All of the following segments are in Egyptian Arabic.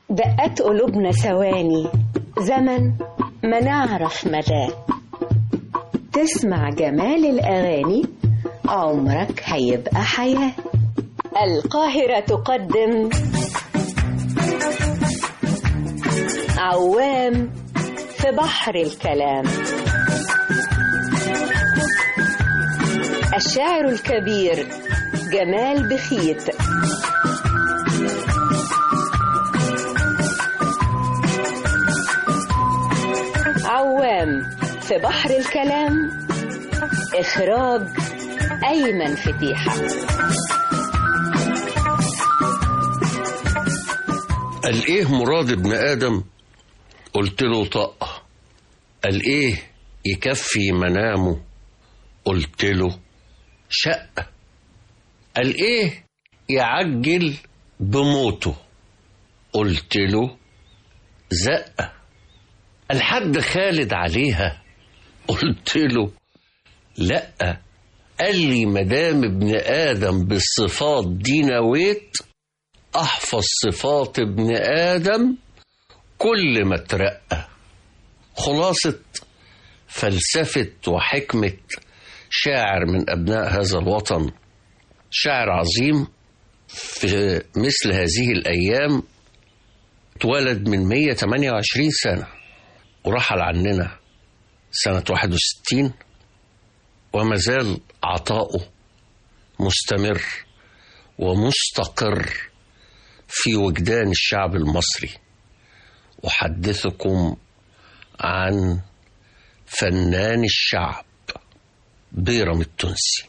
دقات قلوبنا ثواني زمن ما نعرف مداه تسمع جمال الأغاني عمرك هيبقى حياة القاهرة تقدم عوام في بحر الكلام الشاعر الكبير جمال بخيت عوام في بحر الكلام إخراج أيمن فتيحة قال ايه مراد ابن ادم قلت له طق قال ايه يكفي منامه قلت له شق قال ايه يعجل بموته قلت له زق الحد خالد عليها قلت له لا قال لي مدام ابن ادم بالصفات دي نويت احفظ صفات ابن ادم كل ما اترقى خلاصة فلسفة وحكمة شاعر من أبناء هذا الوطن شاعر عظيم في مثل هذه الأيام اتولد من 128 سنة ورحل عننا سنة 61 وما زال عطاؤه مستمر ومستقر في وجدان الشعب المصري أحدثكم عن فنان الشعب بيرم التونسي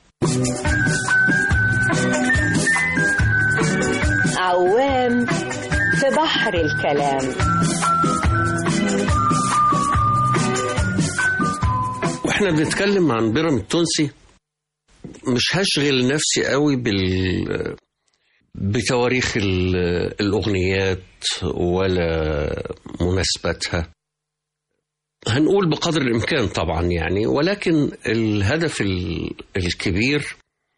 عوام في بحر الكلام واحنا بنتكلم عن بيرم التونسي مش هشغل نفسي قوي بال بتواريخ ال- الأغنيات ولا مناسباتها هنقول بقدر الإمكان طبعا يعني ولكن الهدف ال- الكبير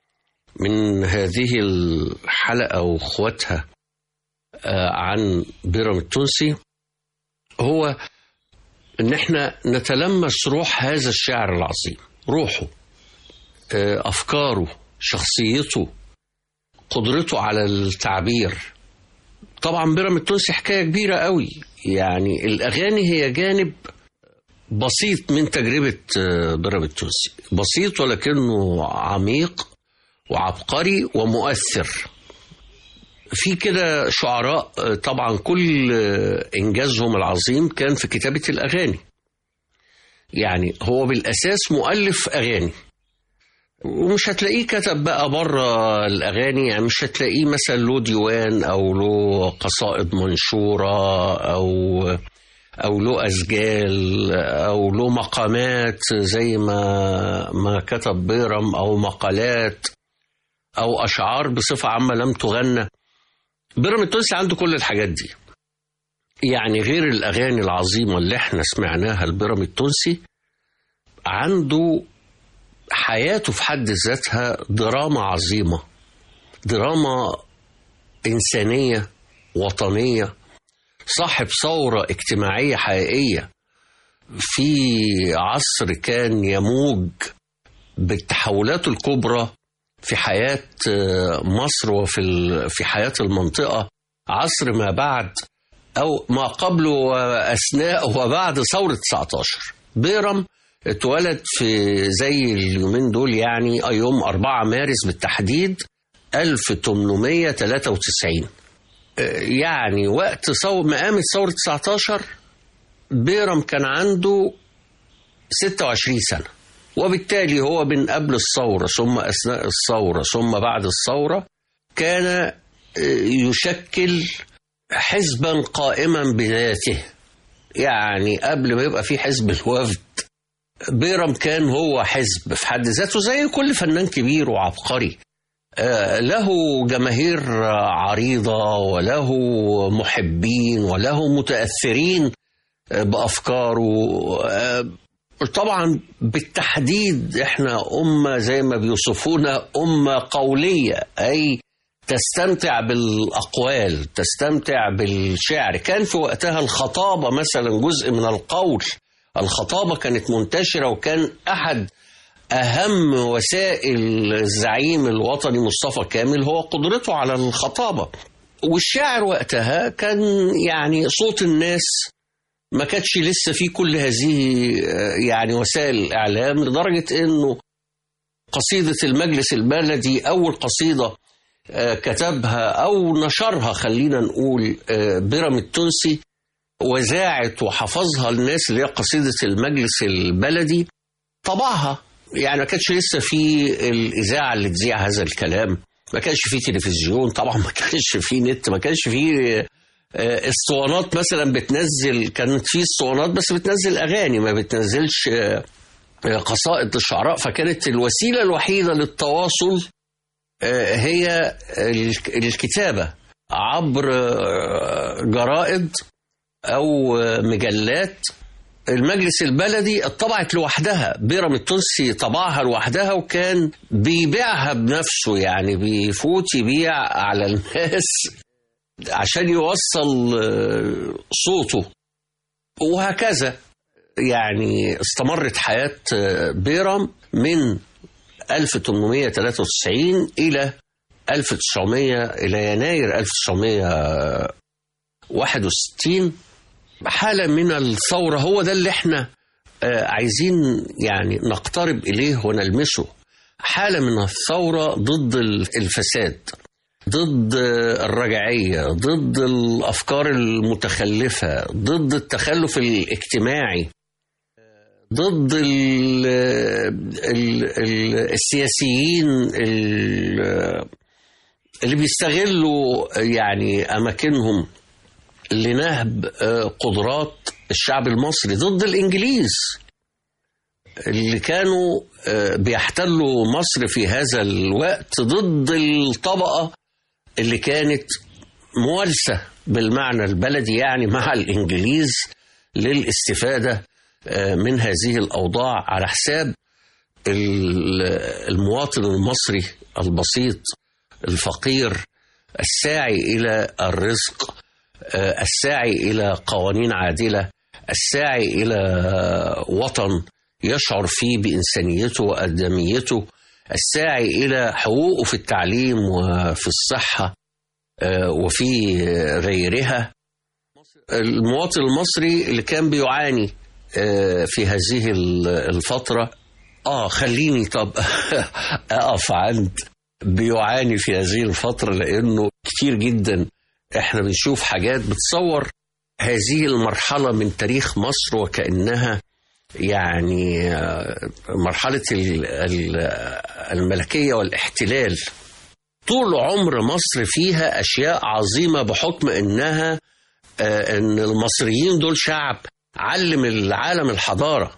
من هذه الحلقة وإخواتها آه، عن بيرم التونسي هو ان احنا نتلمس روح هذا الشاعر العظيم روحه آه، افكاره شخصيته قدرته على التعبير طبعا بيرم التونسي حكايه كبيره قوي يعني الاغاني هي جانب بسيط من تجربه آه، بيرم التونسي بسيط ولكنه عميق وعبقري ومؤثر في كده شعراء آه، طبعا كل آه، انجازهم العظيم كان في كتابه الاغاني يعني هو بالاساس مؤلف اغاني ومش هتلاقيه كتب بقى بره الاغاني يعني مش هتلاقيه مثلا له ديوان او له قصائد منشوره او او له اسجال او له مقامات زي ما ما كتب بيرم او مقالات او اشعار بصفه عامه لم تغنى بيرم التونسي عنده كل الحاجات دي يعني غير الاغاني العظيمه اللي احنا سمعناها لبيرم التونسي عنده حياته في حد ذاتها دراما عظيمه دراما انسانيه وطنيه صاحب ثوره اجتماعيه حقيقيه في عصر كان يموج بالتحولات الكبرى في حياه آه، مصر وفي ال- في حياه المنطقه عصر ما بعد او ما قبل واثناء وبعد ثوره 19 بيرم اتولد في زي اليومين دول يعني يوم 4 مارس بالتحديد 1893 آه، يعني وقت صو... ما قامت ثورة 19 بيرم كان عنده 26 سنة وبالتالي هو من قبل الثورة ثم أثناء الثورة ثم بعد الثورة كان آه، يشكل حزبا قائما بذاته يعني قبل ما يبقى في حزب الوفد بيرم كان هو حزب في حد ذاته زي كل فنان كبير وعبقري آه، له جماهير آه، عريضة وله محبين وله متأثرين آه، بأفكاره آه، طبعا بالتحديد احنا أمة زي ما بيوصفونا أمة قولية أي تستمتع بالأقوال تستمتع بالشعر كان في وقتها الخطابة مثلا جزء من القول الخطابة كانت منتشرة وكان أحد أهم وسائل الزعيم الوطني مصطفى كامل هو قدرته على الخطابة والشعر وقتها كان يعني صوت الناس ما كانتش لسه في كل هذه يعني وسائل الإعلام لدرجة أنه قصيدة المجلس البلدي أول قصيدة كتبها أو نشرها خلينا نقول بيرم التونسي وذاعت وحفظها الناس اللي هي قصيدة المجلس البلدي طبعها يعني ما كانش لسه في الإذاعة اللي تذيع هذا الكلام ما كانش في تلفزيون طبعا ما كانش في نت ما كانش في اسطوانات مثلا بتنزل كانت في اسطوانات بس بتنزل أغاني ما بتنزلش قصائد الشعراء فكانت الوسيلة الوحيدة للتواصل هي الكتابة عبر جرائد أو مجلات المجلس البلدي اتطبعت لوحدها بيرم التونسي طبعها لوحدها وكان بيبيعها بنفسه يعني بيفوت يبيع على الناس عشان يوصل صوته وهكذا يعني استمرت حياة بيرم من 1893 إلى 1900 إلى يناير 1961 حالة من الثورة هو ده اللي احنا عايزين يعني نقترب إليه ونلمسه حالة من الثورة ضد الفساد ضد الرجعية ضد الأفكار المتخلفة ضد التخلف الاجتماعي ضد ال ال ال السياسيين اللي بيستغلوا يعني أماكنهم لنهب قدرات الشعب المصري ضد الإنجليز اللي كانوا بيحتلوا مصر في هذا الوقت ضد الطبقة اللي كانت موالسة بالمعنى البلدي يعني مع الإنجليز للاستفادة من هذه الأوضاع على حساب المواطن المصري البسيط الفقير الساعي إلى الرزق الساعي إلى قوانين عادلة الساعي إلى وطن يشعر فيه بإنسانيته وأدميته الساعي إلى حقوقه في التعليم وفي الصحة وفي غيرها المواطن المصري اللي كان بيعاني في هذه الفترة آه خليني طب أقف عند بيعاني في هذه الفترة لأنه كتير جدا احنا بنشوف حاجات بتصور هذه المرحلة من تاريخ مصر وكأنها يعني مرحلة الملكية والاحتلال طول عمر مصر فيها أشياء عظيمة بحكم أنها أن المصريين دول شعب علم العالم الحضارة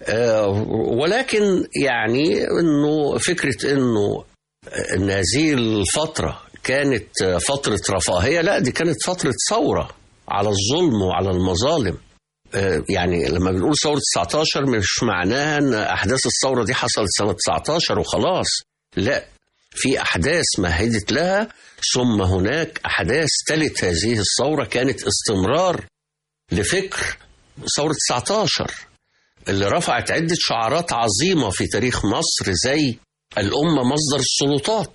ولكن يعني أنه فكرة أنه أن هذه الفترة كانت فترة رفاهية لا دي كانت فترة ثورة على الظلم وعلى المظالم يعني لما بنقول ثورة 19 مش معناها ان احداث الثورة دي حصلت سنة 19 وخلاص لا في احداث مهدت لها ثم هناك احداث تلت هذه الثورة كانت استمرار لفكر ثورة 19 اللي رفعت عدة شعارات عظيمة في تاريخ مصر زي الأمة مصدر السلطات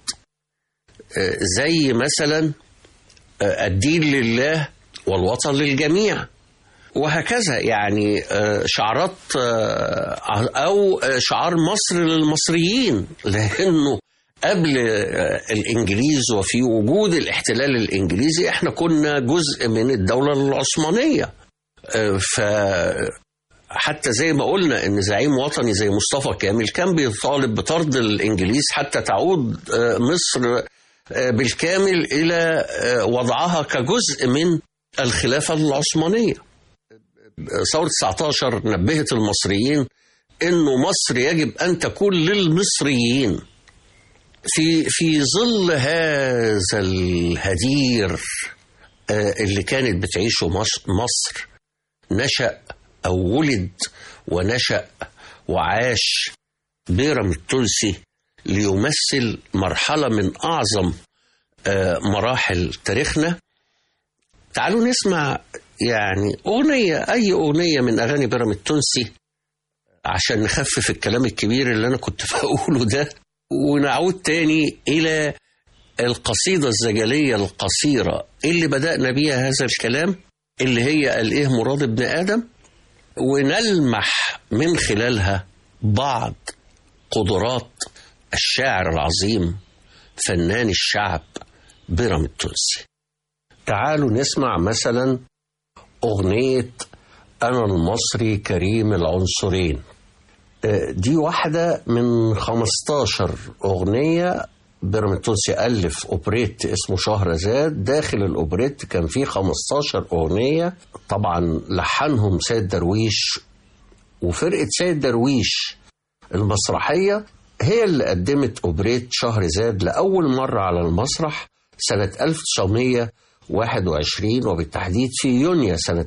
زي مثلا الدين لله والوطن للجميع وهكذا يعني شعارات او شعار مصر للمصريين لانه قبل الانجليز وفي وجود الاحتلال الانجليزي احنا كنا جزء من الدوله العثمانيه ف حتى زي ما قلنا ان زعيم وطني زي مصطفى كامل كان بيطالب بطرد الانجليز حتى تعود مصر بالكامل الى وضعها كجزء من الخلافه العثمانيه. ثوره 19 نبهت المصريين انه مصر يجب ان تكون للمصريين. في في ظل هذا الهدير اللي كانت بتعيشه مصر نشأ أو ولد ونشأ وعاش بيرم التونسي ليمثل مرحلة من أعظم آه، مراحل تاريخنا تعالوا نسمع يعني أغنية أي أغنية من أغاني بيرام التونسي عشان نخفف الكلام الكبير اللي أنا كنت بقوله ده ونعود تاني إلى القصيدة الزجلية القصيرة اللي بدأنا بيها هذا الكلام اللي هي قال إيه مراد ابن آدم ونلمح من خلالها بعض قدرات الشاعر العظيم فنان الشعب بيرام التونسي تعالوا نسمع مثلا أغنية أنا المصري كريم العنصرين آه، دي واحدة من 15 أغنية بيرام التونسي ألف أوبريت اسمه شهرزاد داخل الأوبريت كان فيه 15 أغنية طبعا لحنهم سيد درويش وفرقة سيد درويش المسرحية هي اللي قدمت أوبريت شهرزاد لأول مرة على المسرح سنة 1921 وبالتحديد في يونيو سنة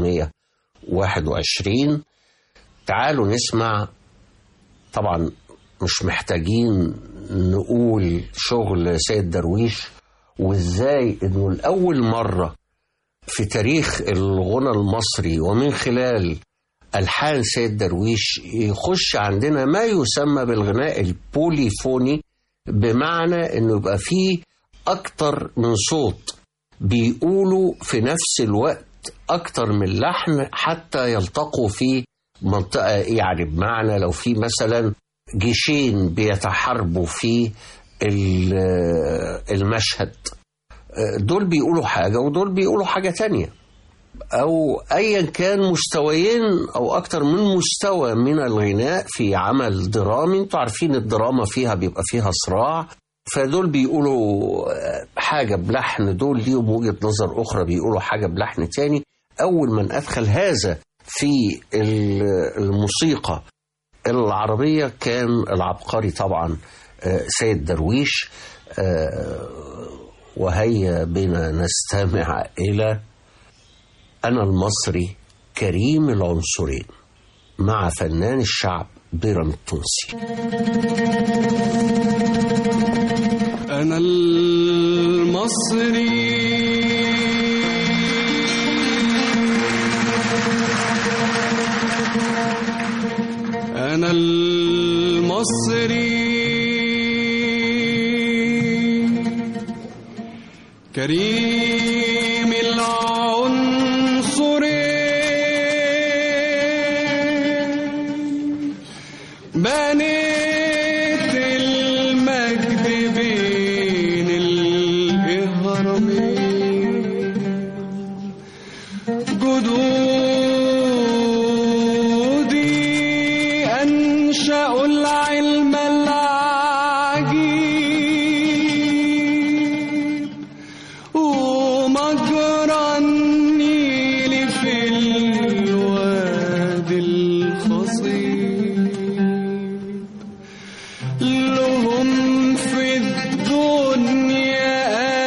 1921 تعالوا نسمع طبعا مش محتاجين نقول شغل سيد درويش وازاي انه لأول مرة في تاريخ الغنى المصري ومن خلال ألحان سيد درويش يخش عندنا ما يسمى بالغناء البوليفوني بمعنى انه يبقى فيه اكتر من صوت بيقولوا في نفس الوقت اكتر من لحن حتى يلتقوا في منطقة يعني بمعنى لو في مثلا جيشين بيتحاربوا في ال- المشهد دول بيقولوا حاجة ودول بيقولوا حاجة تانية أو أيا كان مستويين أو أكتر من مستوى من الغناء في عمل درامي أنتوا عارفين الدراما فيها بيبقى فيها صراع فدول بيقولوا حاجة بلحن دول ليهم وجهة نظر أخرى بيقولوا حاجة بلحن تاني أول من أدخل هذا في الموسيقى العربية كان العبقري طبعا آه، سيد درويش آه، وهيا بنا نستمع إلى أنا المصري كريم العنصرين مع فنان الشعب بيرام التونسي أنا المصري أنا المصري كريم العنصرين بنيت المجد بين الهرمين جدودي أنشأوا العلم العجيب ومجرى النيل في الوادي الخصيب لهم في الدنيا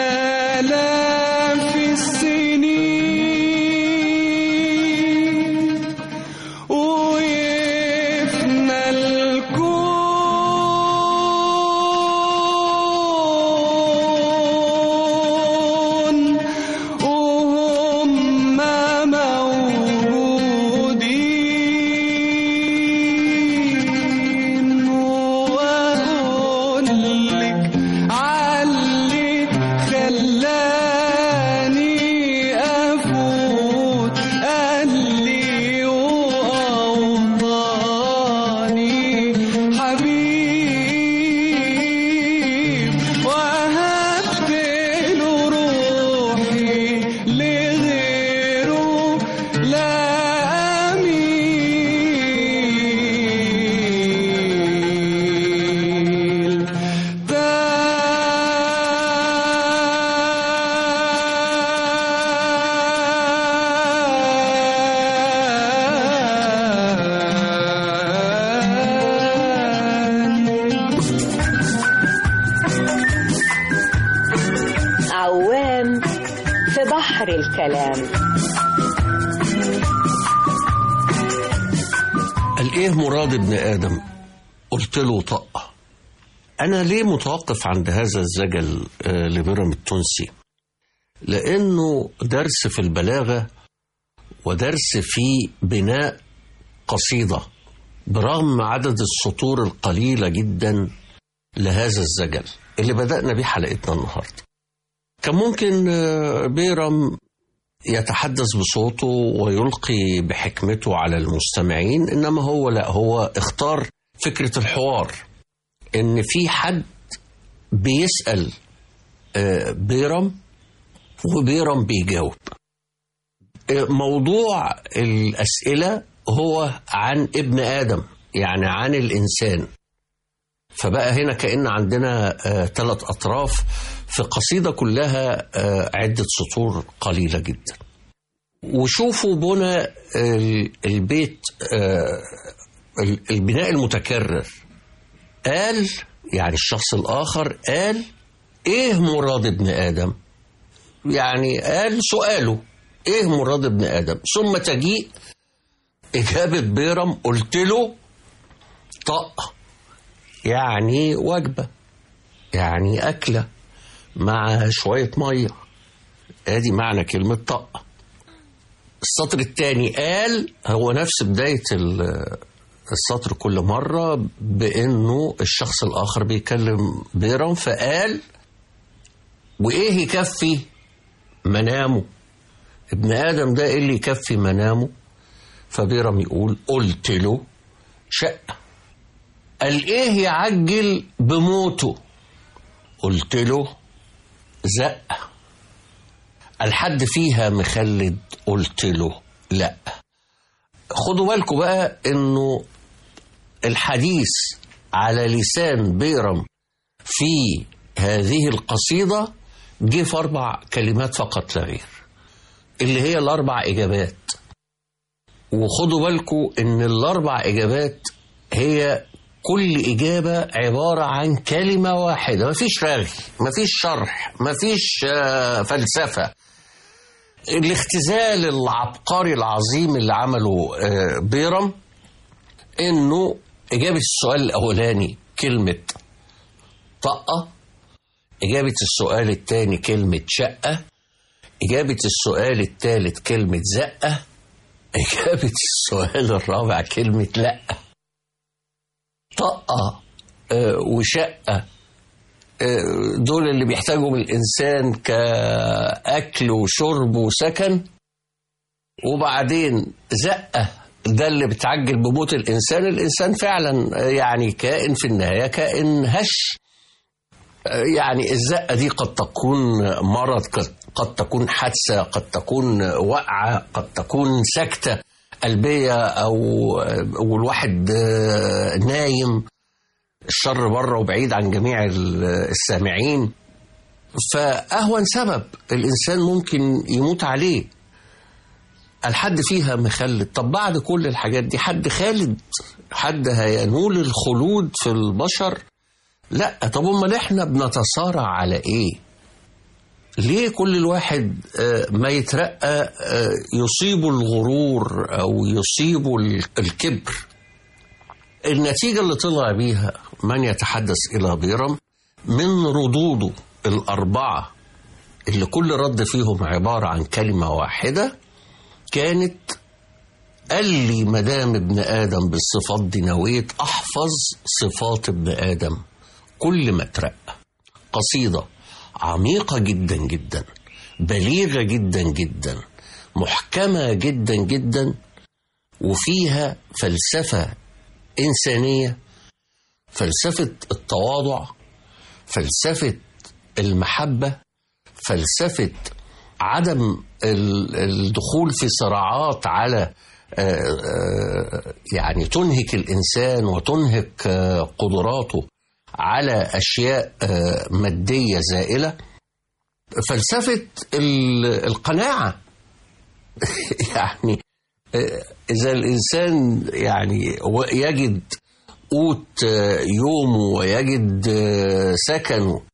آلاف السنين ويفنى الكون وهم موجودين وأقول لك علي خلاني أفوت أهلي وأوطاني حبيب وهبت له روحي لغيره لا أميل عوام في بحر الكلام قال ايه مراد ابن ادم قلت له طق أنا ليه متوقف عند هذا الزجل آه، لبيرم التونسي لأنه درس في البلاغة ودرس في بناء قصيدة برغم عدد السطور القليلة جدا لهذا الزجل اللي بدأنا بيه حلقتنا النهاردة كان ممكن آه، بيرم يتحدث بصوته ويلقي بحكمته على المستمعين انما هو لا هو اختار فكره الحوار ان في حد بيسال آه، بيرم وبيرم بيجاوب آه، موضوع الاسئله هو عن ابن ادم يعني عن الانسان فبقى هنا كأن عندنا ثلاث أطراف في قصيدة كلها آه، عدة سطور قليلة جدا وشوفوا بنى ال- البيت آه، ال- البناء المتكرر قال يعني الشخص الآخر قال إيه مراد ابن آدم يعني قال سؤاله إيه مراد ابن آدم ثم تجيء إجابة بيرم قلت له طق يعني وجبة يعني أكلة مع شوية مية ادي معنى كلمة طق السطر الثاني قال هو نفس بداية ال- السطر كل مرة بأنه الشخص الآخر بيكلم بيرم فقال وإيه يكفي منامه ابن آدم ده إيه اللي يكفي منامه فبيرم يقول قلت له شقة قال إيه يعجل بموته قلت له زق الحد فيها مخلد قلت له لا خدوا بالكم بقى انه الحديث على لسان بيرم في هذه القصيدة جه في أربع كلمات فقط لا غير اللي هي الأربع إجابات وخدوا بالكم إن الأربع إجابات هي كل إجابة عبارة عن كلمة واحدة مفيش رغي مفيش شرح مفيش آه، فلسفة الاختزال العبقري العظيم اللي عمله آه، بيرم انه اجابه السؤال الاولاني كلمه طاقه اجابه السؤال الثاني كلمه شقه اجابه السؤال الثالث كلمه زقه اجابه السؤال الرابع كلمه لا طاقه آه، وشقه آه، دول اللي بيحتاجهم الانسان كاكل وشرب وسكن وبعدين زقه ده اللي بتعجل بموت الانسان الانسان فعلا آه، يعني كائن في النهايه كائن هش آه، يعني الزقه دي قد تكون مرض قد- قد تكون حادثه قد تكون وقعه قد تكون سكته قلبيه او والواحد آه، نايم الشر بره وبعيد عن جميع ال- السامعين فأهون سبب الإنسان ممكن يموت عليه الحد فيها مخلد طب بعد كل الحاجات دي حد خالد حد هينول الخلود في البشر لا طب امال احنا بنتصارع على ايه ليه كل الواحد آه، ما يترقى آه، يصيبه الغرور او يصيبه ال- الكبر النتيجة اللي طلع بيها من يتحدث إلى بيرم من ردوده الأربعة اللي كل رد فيهم عبارة عن كلمة واحدة كانت قال لي مدام ابن آدم بالصفات دي نويت أحفظ صفات ابن آدم كل ما ترقى قصيدة عميقة جدا جدا بليغة جدا جدا محكمة جدا جدا وفيها فلسفة إنسانية فلسفة التواضع فلسفة المحبة فلسفة عدم ال- الدخول في صراعات على آه، آه، يعني تنهك الإنسان وتنهك آه، قدراته على أشياء آه، مادية زائلة فلسفة ال- القناعة يعني إذا الإنسان يعني و- يجد قوت آه، يومه ويجد آه، سكنه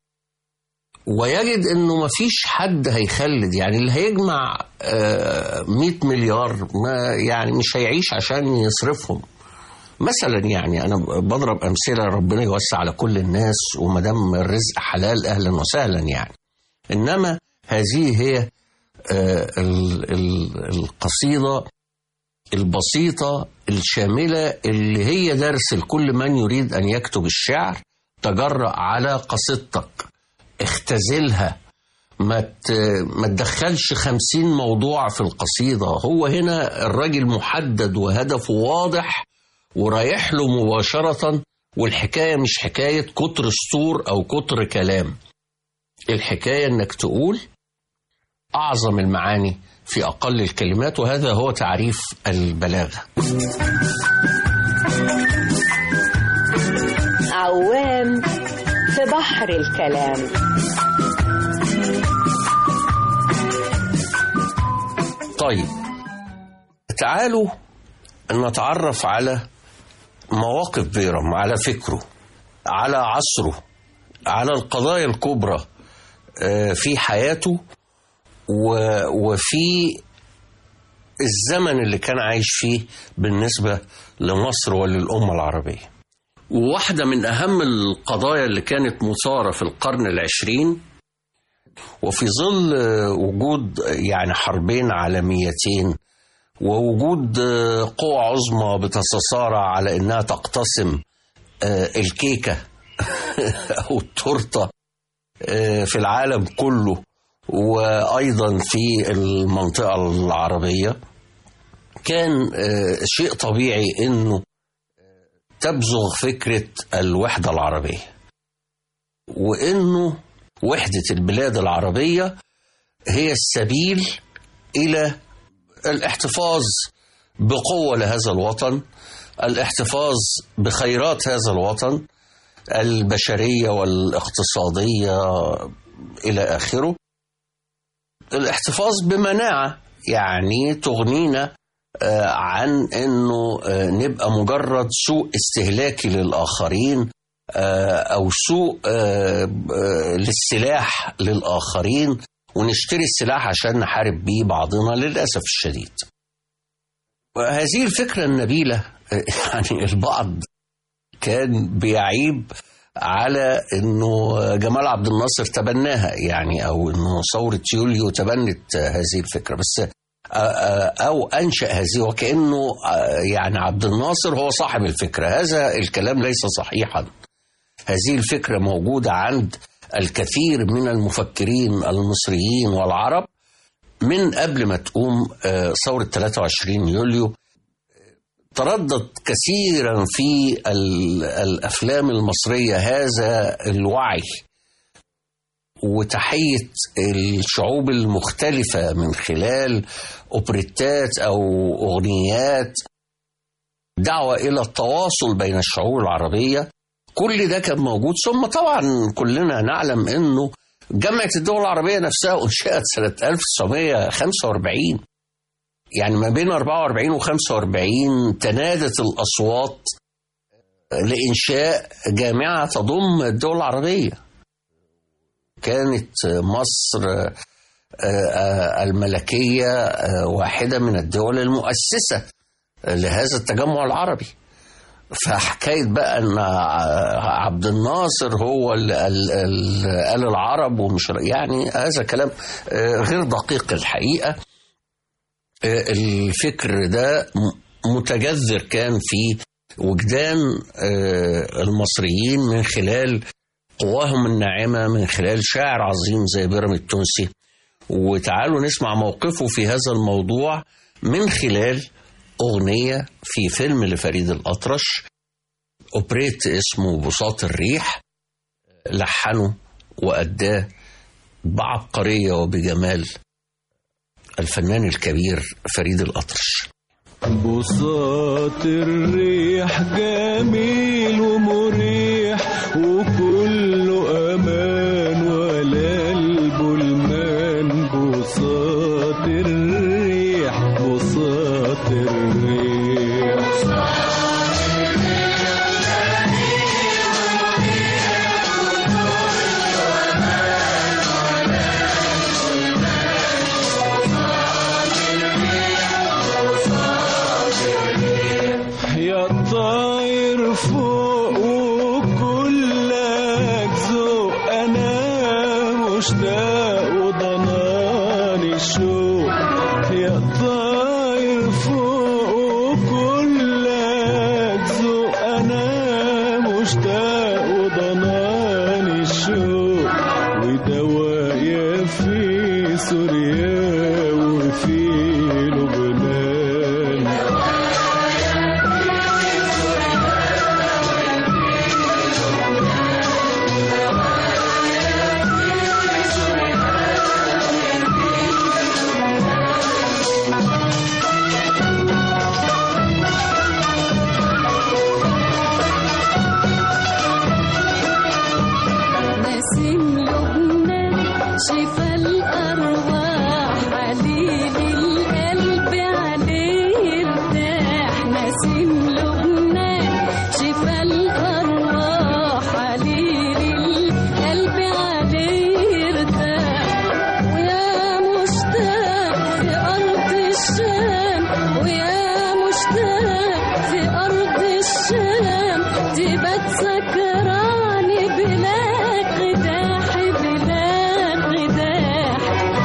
ويجد انه ما فيش حد هيخلد يعني اللي هيجمع آه، 100 مليار ما يعني مش هيعيش عشان يصرفهم مثلا يعني انا بضرب امثله ربنا يوسع على كل الناس وما دام الرزق حلال اهلا وسهلا يعني انما هذه هي آه، ال- ال- القصيده البسيطه الشامله اللي هي درس لكل من يريد ان يكتب الشعر تجرأ على قصيدتك اختزلها ما ت- ما تدخلش خمسين موضوع في القصيدة هو هنا الراجل محدد وهدفه واضح ورايح له مباشرة والحكاية مش حكاية كتر سطور أو كتر كلام الحكاية إنك تقول أعظم المعاني في أقل الكلمات وهذا هو تعريف البلاغة عوام في بحر الكلام طيب تعالوا نتعرف على مواقف بيرم على فكره على عصره على القضايا الكبرى آه، في حياته و- وفي الزمن اللي كان عايش فيه بالنسبة لمصر وللأمة العربية وواحدة من أهم القضايا اللي كانت مثارة في القرن العشرين وفي ظل آه، وجود آه، يعني حربين عالميتين ووجود آه، قوى عظمى بتتصارع على انها تقتسم آه، الكيكه او التورته آه، في العالم كله وايضا في المنطقه العربيه كان آه، شيء طبيعي انه تبزغ فكره الوحده العربيه وانه وحده البلاد العربيه هي السبيل الى الاحتفاظ بقوه لهذا الوطن الاحتفاظ بخيرات هذا الوطن البشريه والاقتصاديه الى اخره الاحتفاظ بمناعه يعني تغنينا آه، عن انه آه، نبقى مجرد سوق استهلاكي للاخرين آه، او سوق آه، آه، للسلاح للاخرين ونشتري السلاح عشان نحارب بيه بعضنا للاسف الشديد. وهذه الفكره النبيله آه، يعني البعض كان بيعيب على انه جمال عبد الناصر تبناها يعني او انه ثوره يوليو تبنت هذه الفكره بس او انشا هذه وكانه يعني عبد الناصر هو صاحب الفكره هذا الكلام ليس صحيحا هذه الفكره موجوده عند الكثير من المفكرين المصريين والعرب من قبل ما تقوم ثوره 23 يوليو تردد كثيرا في الافلام المصريه هذا الوعي وتحيه الشعوب المختلفه من خلال اوبريتات او اغنيات دعوه الى التواصل بين الشعوب العربيه كل ده كان موجود ثم طبعا كلنا نعلم انه جامعه الدول العربيه نفسها انشئت سنه 1945 يعني ما بين 44 و 45 تنادت الاصوات لانشاء جامعه تضم الدول العربيه كانت مصر الملكيه واحده من الدول المؤسسه لهذا التجمع العربي فحكايه بقى ان عبد الناصر هو اللي قال العرب ومش يعني هذا كلام غير دقيق الحقيقه الفكر ده متجذر كان في وجدان المصريين من خلال قواهم الناعمة من خلال شاعر عظيم زي بيرم التونسي وتعالوا نسمع موقفه في هذا الموضوع من خلال أغنية في فيلم لفريد الأطرش أوبريت اسمه بساط الريح لحنه وأداه بعبقرية وبجمال الفنان الكبير فريد الأطرش بساط الريح جميل ومريح وكله أمان ولا البلمان بساط الريح بساط الريح يا طال الشوق يا طاير فوق كلك ذوق انا مشتاق وضناني الشوق ودوايا في سوريا وفي لبنان نسيم لبنان شفا الأرواح عليل القلب عليه يرتاح نسيم لبنان شفا الأرواح عليل القلب عليه يرتاح ويا مشتاق في أرض الشام ويا مشتاق في أرض الشام تبات سكراني بلا قداح بلا قداح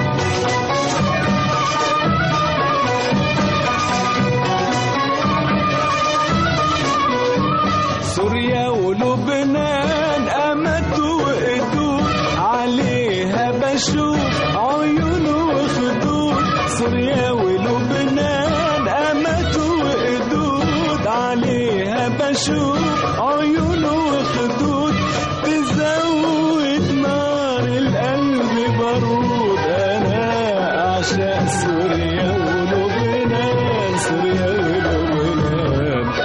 سوريا ولبنان أمت وقدود عليها بشوف عيون وخدود سوريا ولبنان أمت وقدود عليها بشوف عيون وخدود تزود نار القلب بارود أنا أعشق سوريا ولبنان سوريا ولبنان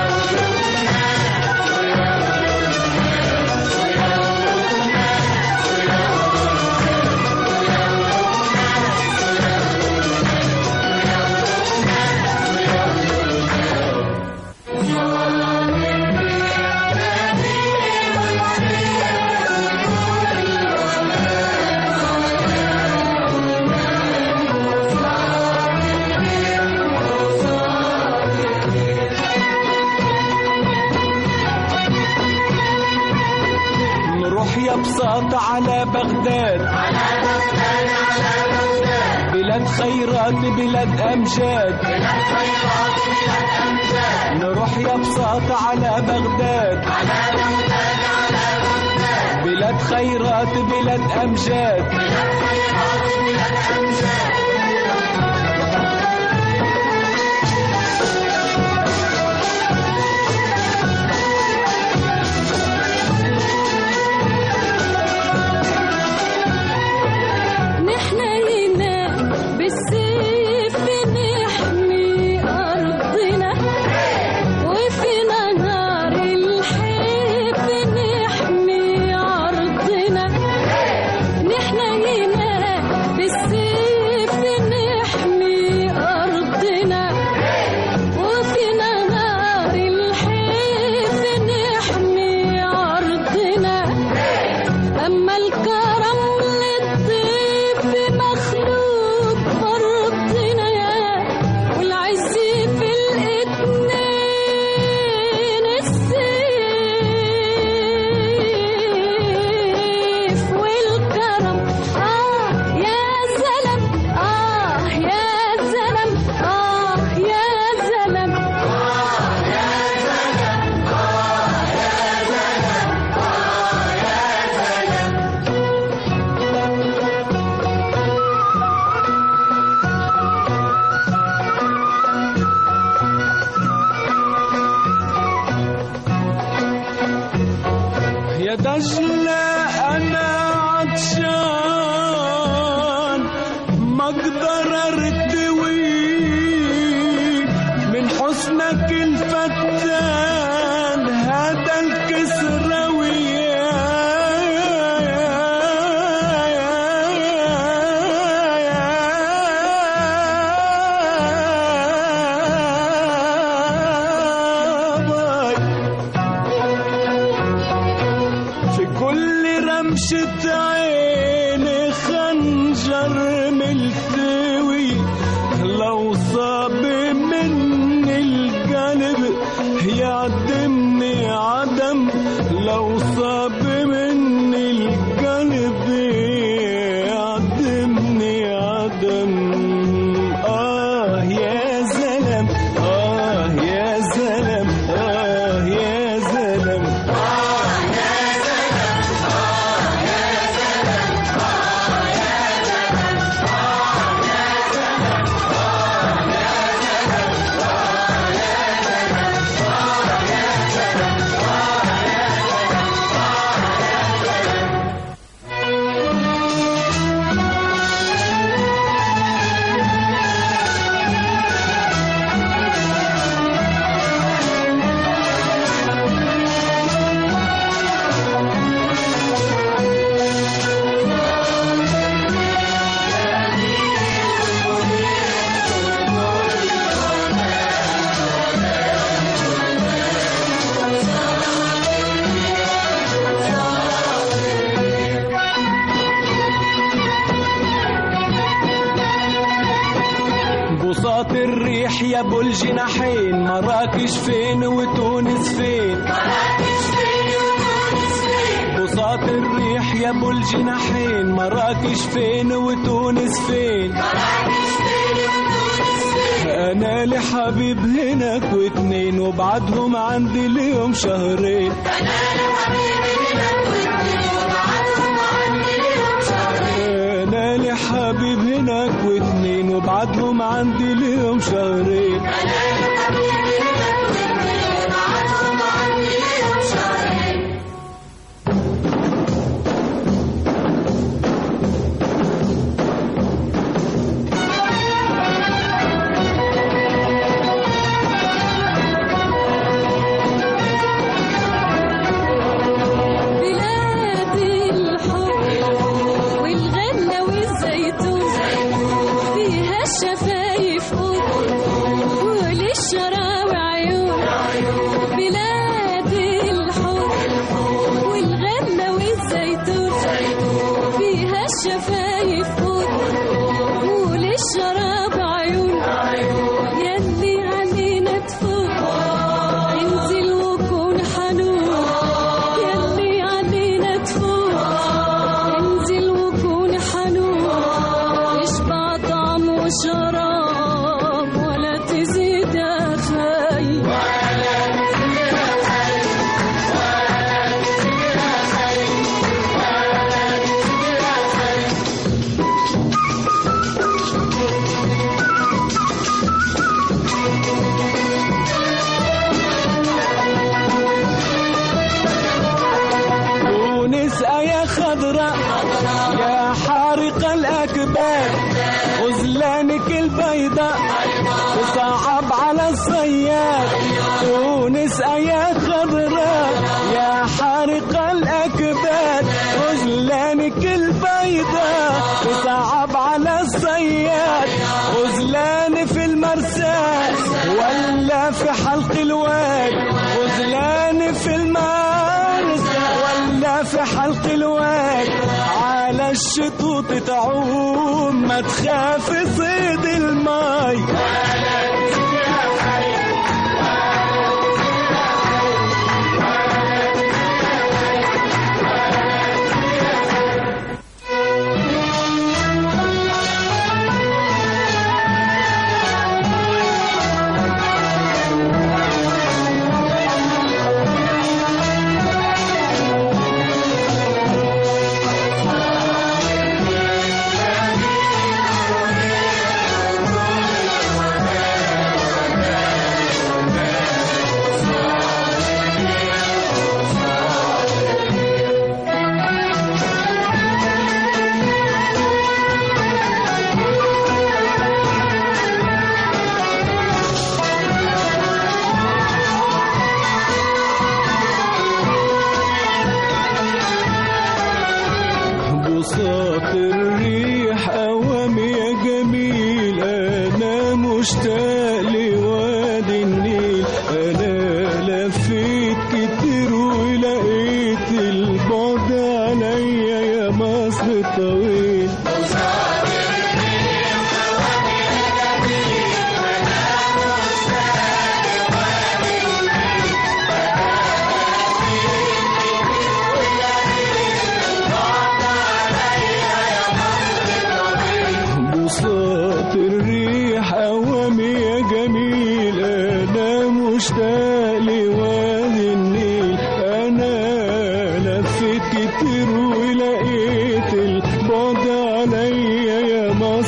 نروح يا بساط على بغداد بلاد خيرات بلاد أمجاد نروح يا بساط على بغداد بلاد خيرات بلاد أمجاد نحن هنا بالسيف نحمي أرضنا وفي نهار الحيف نحمي عرضنا نحن هنا بالسيف نحمي أرضنا وفي نهار الحيف نحمي عرضنا أما الكرم للضيف مخلوق فرضنا والعز في الاتنين السيف والكرم آه يا زلم آه يا زلم آه يا زلم يا دجلة أنا عطشان ما أقدر أرتوي من حسنك الفتان هذا الكسروي في كل رمشة عين خنجر ملتوي لو صاب من القلب آه يا زلم آه يا زلم آه يا زلم بساط الريح يا ابو الجناحين مراكش فين وتونس فين بساط الريح يا ابو الجناحين مراكش فين وتونس فين انا لحبيب هناك واتنين وبعدهم عندي اليوم شهرين انا لحبيب هناك واتنين وبعدهم عندي اليوم شهرين بلاد الحب والغلة والزيتون فيها الشفايف قط وللشراوي عيون بلاد الحب والغلة والزيتون فيها الشفايف قط وللشراب عيون يلي علينا تفوق انزل وكون حنون يلي علينا تفوق انزل وكون حنون اشبع طعم وشراب ولا تزيد يا خايب تونس يا خضراء يا حارق الأكباد غزلانك البيضاء تصعب على الصياد تونس يا خضراء يا حارق الأكباد غزلانك البيضاء تصعب على الصياد غزلان في المرساه ولا في حلق الواد غزلان في المرسى ولا في حلق الواد على الشطوط تعوم ما تخاف صيد الماي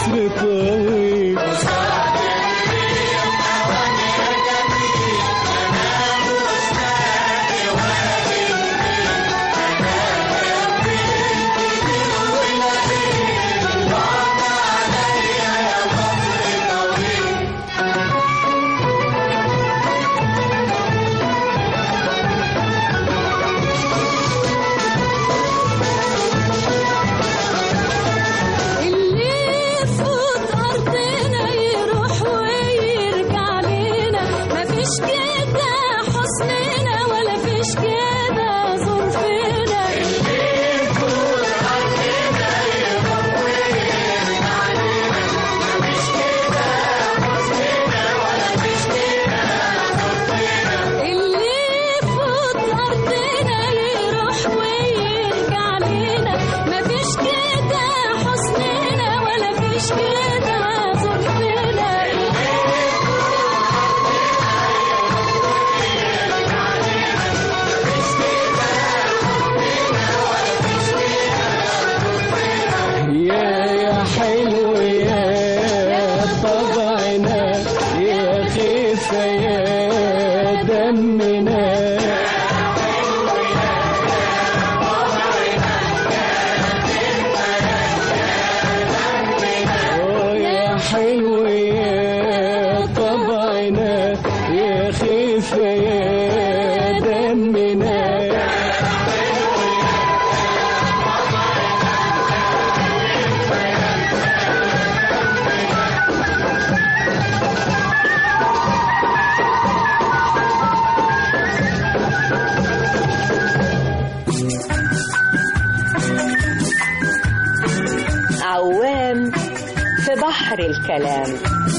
مصر طويل اللي يفوت أرضنا يروح ويرجع لنا مفيش كده حسننا ولا فيش كده ظروفنا اللي يفوت أرضنا يروح ويرجع لنا مفيش كده حسننا ولا فيش كده ظروفنا يا يا حلو يا طبعنا يا خفة يا دمنا أوه يا حلو يا طبعنا يا خفة يا دمنا عوام في بحر الكلام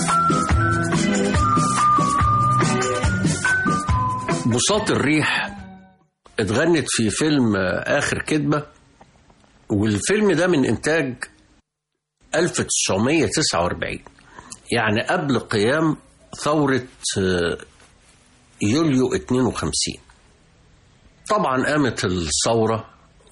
بساط الريح اتغنت في فيلم آخر كدبة والفيلم ده من إنتاج 1949 يعني قبل قيام ثورة آه، يوليو 52 طبعا قامت الثورة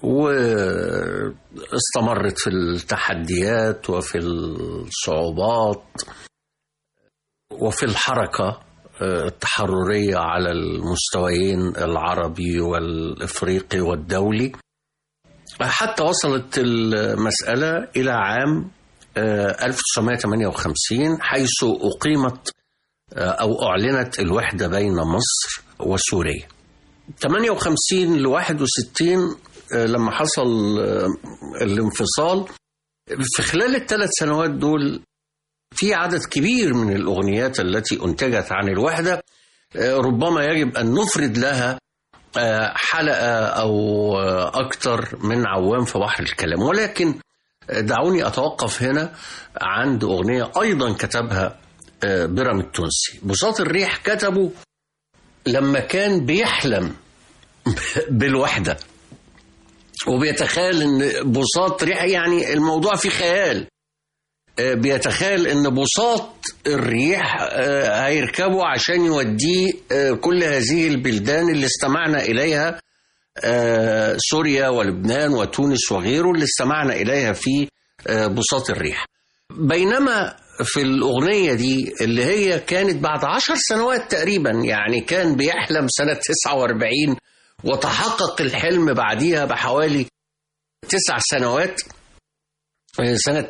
واستمرت في التحديات وفي الصعوبات وفي الحركة آه، التحررية على المستويين العربي والإفريقي والدولي حتى وصلت المسألة إلى عام آه، 1958 حيث أقيمت آه، أو أعلنت الوحدة بين مصر وسوريا 58 ل 61 آه، لما حصل آه، الانفصال في خلال الثلاث سنوات دول في عدد كبير من الأغنيات التي أنتجت عن الوحدة آه، ربما يجب أن نفرد لها آه، حلقة أو آه، أكثر من عوام في بحر الكلام ولكن آه، دعوني أتوقف هنا عند أغنية أيضا كتبها آه، بيرام التونسي بساط الريح كتبه لما كان بيحلم بالوحدة وبيتخيل ان بساط ريح يعني الموضوع فيه خيال آه، بيتخيل ان بساط الريح آه، هيركبه عشان يوديه آه، كل هذه البلدان اللي استمعنا اليها آه، سوريا ولبنان وتونس وغيره اللي استمعنا اليها في آه، بساط الريح بينما في الأغنية دي اللي هي كانت بعد عشر سنوات تقريبا يعني كان بيحلم سنة 49 وتحقق الحلم بعديها بحوالي تسع سنوات سنة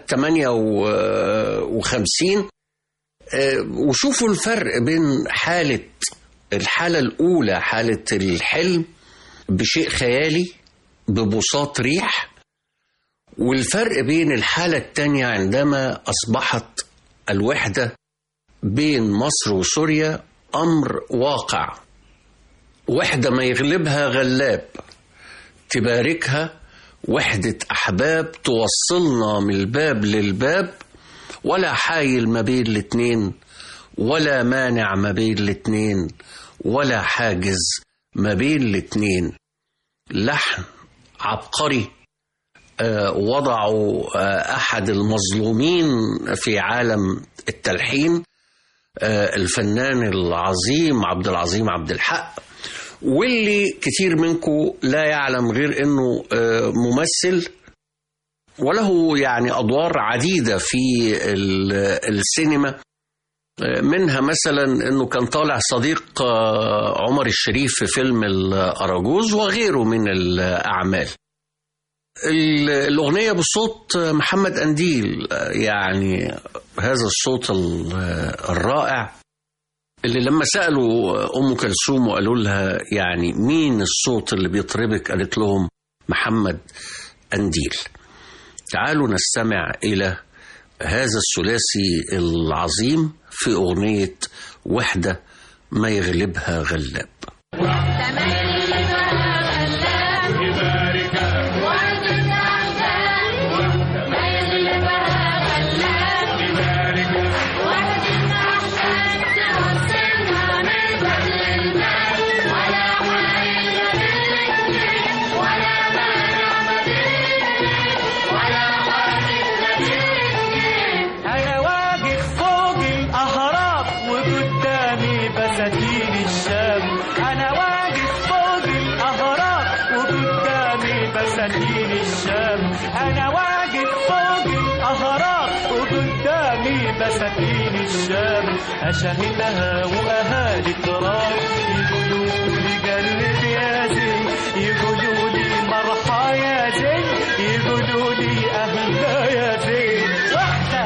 58 آه، وشوفوا الفرق بين حالة الحالة الأولى حالة الحلم بشيء خيالي ببساط ريح والفرق بين الحالة التانية عندما أصبحت الوحدة بين مصر وسوريا أمر واقع وحدة ما يغلبها غلاب تباركها وحدة أحباب توصلنا من الباب للباب ولا حايل ما بين الاتنين ولا مانع ما بين الاتنين ولا حاجز ما بين الاتنين لحن عبقري آه، وضعوا آه، أحد المظلومين في عالم التلحين آه، الفنان العظيم عبد العظيم عبد الحق واللي كتير منكم لا يعلم غير انه آه، ممثل وله يعني أدوار عديدة في ال- السينما منها مثلا انه كان طالع صديق آه، عمر الشريف في فيلم الاراجوز وغيره من الاعمال ال- الاغنيه بصوت محمد انديل آه، يعني هذا الصوت ال- الرائع اللي لما سالوا ام كلثوم وقالوا لها يعني مين الصوت اللي بيطربك قالت لهم محمد انديل تعالوا نستمع الى هذا الثلاثي العظيم في أغنية وحدة ما يغلبها غلاب انا واقف فوق الاهرام وقدامي بساتين الشام انا واقف فوق الاهرام وقدامي بساتين الشام انا واقف فوق الاهرام وقدامي بساتين الشام اشاهدها واهالي التراب يقولوا لي قلب يا زين يقولوا لي مرحى يا زين يقولوا لي اهلا يا زين وحده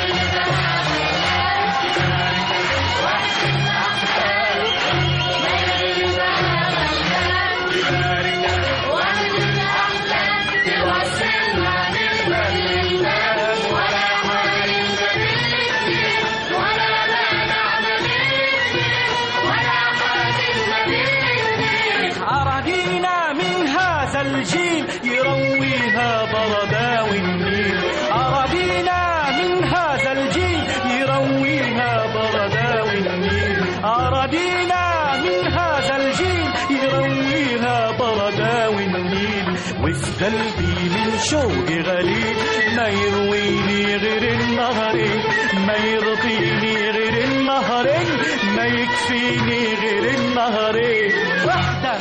أراضينا من هذا الجيل يرويها بردا والنيل أراضينا من هذا الجيل يرويها بردا والنيل أراضينا من هذا الجيل يرويها بردا والنيل وفي قلبي من شوق غليل ما يرويني غير النهرين ما يرضيني غير النهرين ما يكفيني غير النهرين وحده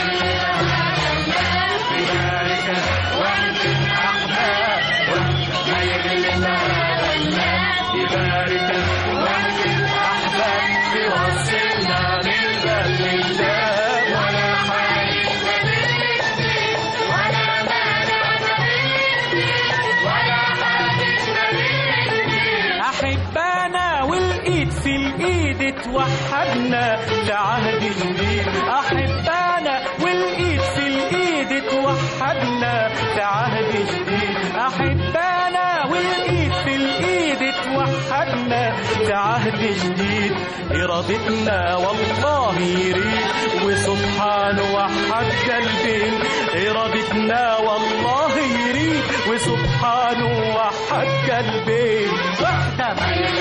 أحبانا والإيد في الإيد توحدنا لعهد جديد أحبانا والإيد في الإيد توحدنا لعهد جديد أحبانا والإيد في الإيد توحدنا لعهد جديد إرادتنا والله يريد وسبحانه وحد قلبين إرادتنا والله يريد وسبحانه وحد قلبين وحدة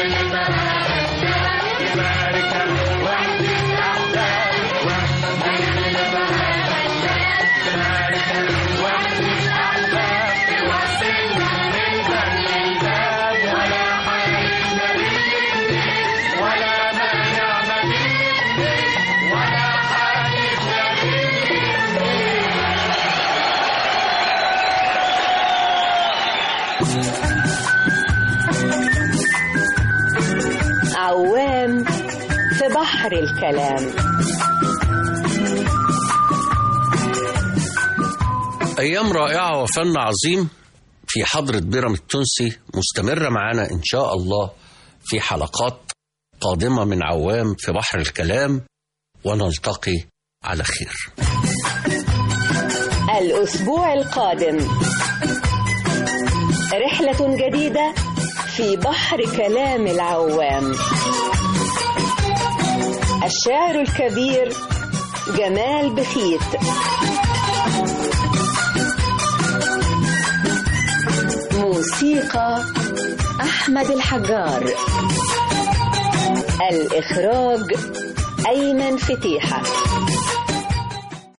عوام في بحر الكلام أيام رائعة وفن عظيم في حضرة بيرم التونسي مستمرة معنا إن شاء الله في حلقات قادمة من عوام في بحر الكلام ونلتقي على خير الأسبوع القادم رحلة جديدة في بحر كلام العوام الشاعر الكبير جمال بخيت موسيقى أحمد الحجار الإخراج أيمن فتيحة